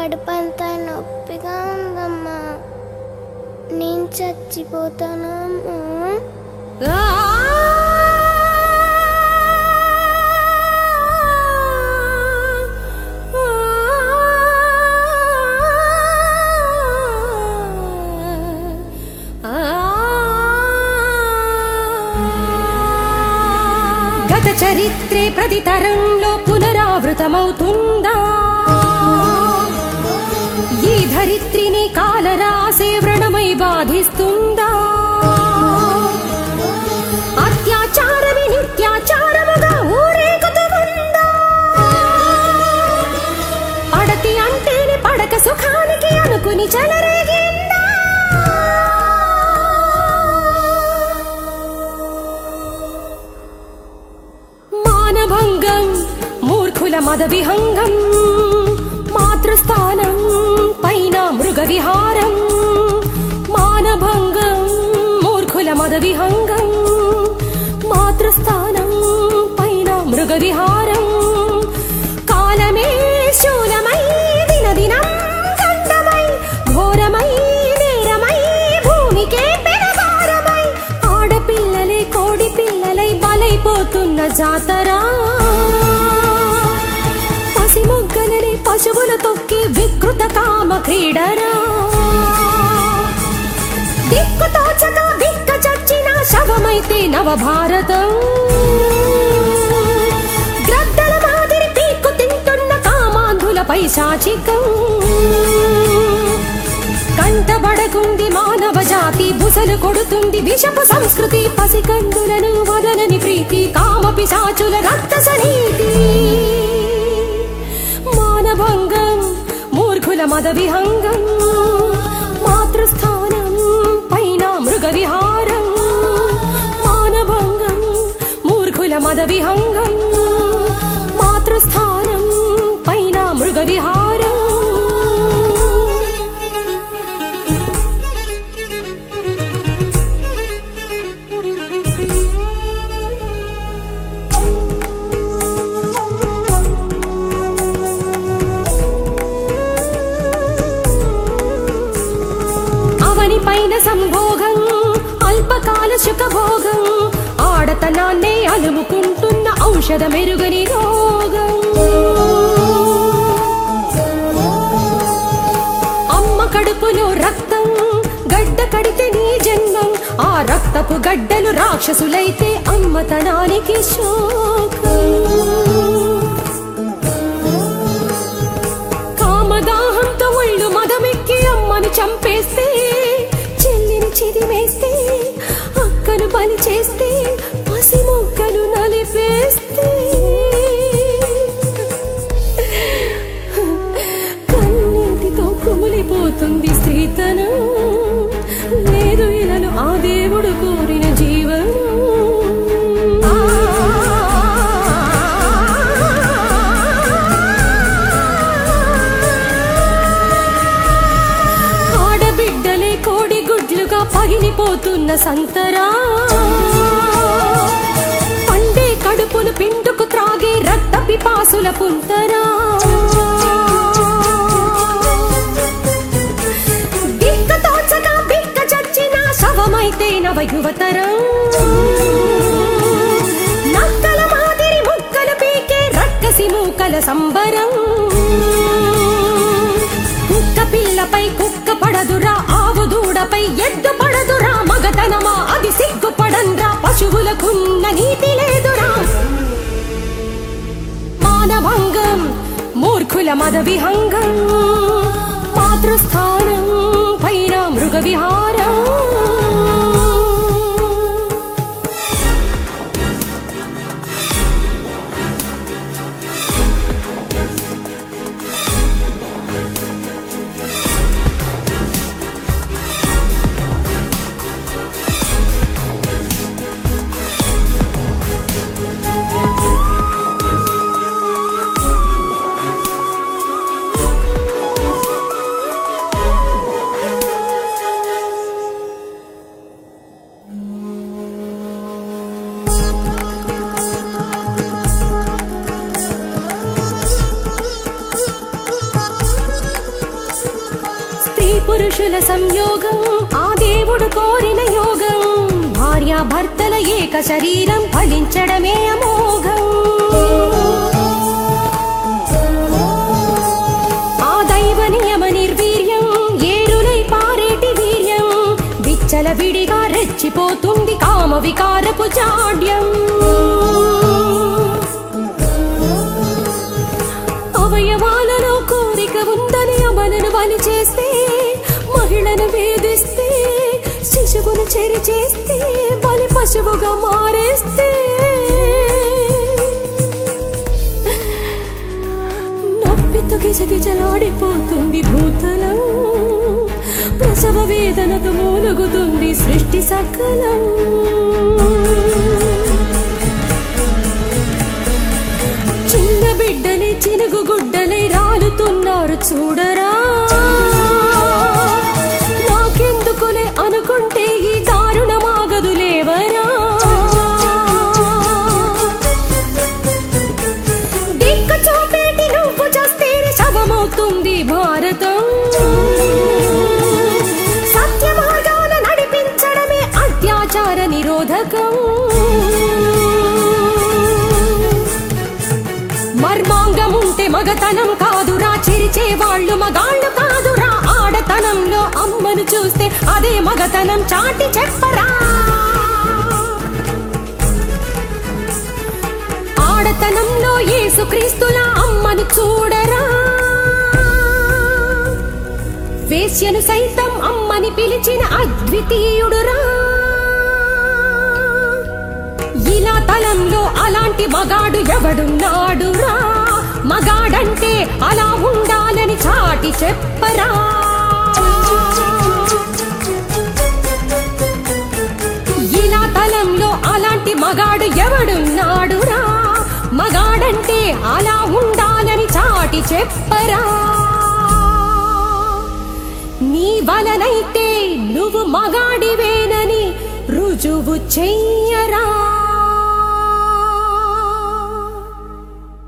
కడుపంతా నొప్పిగా ఉందమ్మా నేను చచ్చిపోతానమ్మా గత చరిత్రే ప్రతి తరంలో పునరావృతమవుతుందా ఈ ధరిత్రిని కాలరాసే వ్రణమై బాధిస్తుందా అత్యాచారమి నిత్యాచారముగా ఊరేగుతూ ఉందా పడతి అంటేనే పడక సుఖానికి అనుకుని చెలరేగిందా మానభంగం మూర్ఖుల మద విహంగం మాతృస్థానం పైన మృగ విహారం మానభంగం మూర్ఖుల మద విహంగం మాతృస్థానం పైన మృగ విహారం కాలమే శూలమై దినదినం ఖండమై ఘోరమై నేరమై భూమికే పెడభారమై ఆడపిల్లలే కోడి పిల్లలై బలైపోతున్న జాతరా పసి మొగ్గలని పశువుల తొక్కి వికృత కామ క్రీడరా దిక్కు తోచక దిక్క చచ్చిన శవమైతే నవభారతం గ్రద్దల మాదిరి పీక్కు తింటున్న కామాంధుల పైశాచికం కంటబడకుంది మానవ జాతి బుసలు కొడుతుంది విషపు సంస్కృతి పసికందులను వదలని ప్రీతి కామ పిశాచుల రక్త సనీతి మానభంగం మూర్ఖుల మద విహంగం మాతృస్థానం పైన మృగ విహారం మానభంగం మూర్ఖుల మద విహంగం మాతృస్థానం పైన మృగ విహారం అవని పైన సంభోగం అల్పకాల సుఖభోగం ఆడతనాన్నే అలుముకుంటున్న ఔషధ మెరుగని రోగం అమ్మ కడుపులో రక్తం గడ్డ కడితే నీ జన్మం ఆ రక్తపు గడ్డలు రాక్షసులైతే అమ్మతనానికి శోకం కామదాహంతో ఒళ్ళు మదమెక్కి అమ్మను చంపేస్తే చెల్లిని చిదిమేస్తే అక్కను బలి చేస్తే పసి మొక్కను నలిపేస్తే కన్నీటితో కుమిలిపోతుంది స్త్రీతనం లేదు ఇలను ఆ దేవుడు కోరిన జీవనం ఆడబిడ్డలే కోడి గుడ్లుగా పగిలిపోతున్న సంతరా పండే కడుపును పిండుకు త్రాగే రక్త పిపాసుల పుంతరా బిక్క తోచగా బిక్క చచ్చిన శవమైతే నవ యువతరం నక్కల మాదిరి ముక్కలు పీకే రక్కసి మూకల సంబరం కుక్క పిల్లపై కుక్క పడదురా ఆవు దూడపై ఎద్దు పడదురా మగతనమా అది సిగ్గుపడంద్రా పశువులకున్న నీతి లేదురా మానభంగం మూర్ఖుల మద విహంగం మాతృస్థానం పైన మృగ విహారం పురుషుల సంయోగం ఆ దేవుడు కోరిన యోగం భార్య భర్తల ఏక శరీరం ఫలించడమే అమోఘం ఆ దైవ నియమ నిర్వీర్యం ఏరులై పారేటి వీర్యం విచ్చల విడిగా రెచ్చిపోతుంది కామ వికారపు జాడ్యం అవయవాలలో కోరిక ఉందని అమలను బలి చేస్తే మహిళను వేధిస్తే శిశువును చెరి చేస్తే బలి పశువుగా మారేస్తే నొప్పితో గిజగిజలాడిపోతుంది భూతలం ప్రసవ వేదనతో మూలుగుతుంది సృష్టి సకలం చిన్న బిడ్డని చినుగు గుడ్డలై రాలుతున్నారు చూడరా నాకెందుకులే అనుకుంటే ఈ దారుణమాగదు లేవరా దిక్క చూపేటి నువ్వు చేస్తే శవమవుతుంది భారతం సత్య మార్గాన నడిపించడమే అత్యాచార నిరోధకం మర్మాంగం ఉంటే మగతనం కాదురా చిరిచే వాళ్ళు మగాళ్ళు కాదురా ఆడతనంలో అమ్మను చూస్తే అదే మగతనం చాటి చెప్పరా ఆడతనంలో యేసుక్రీస్తుల అమ్మను చూడరా వేశ్యను సైతం అమ్మని పిలిచిన అద్వితీయుడురా ఇలా తలంలో అలాంటి మగాడు ఎవడున్నాడురా మగాడంటే అలా ఉండాలని చాటి చెప్పరా ఇలా తలంలో అలాంటి మగాడు ఎవడున్నాడురా మగాడంటే అలా ఉండాలని చాటి చెప్పరా నీ వలనైతే నువ్వు మగాడివేనని రుజువు చెయ్యరా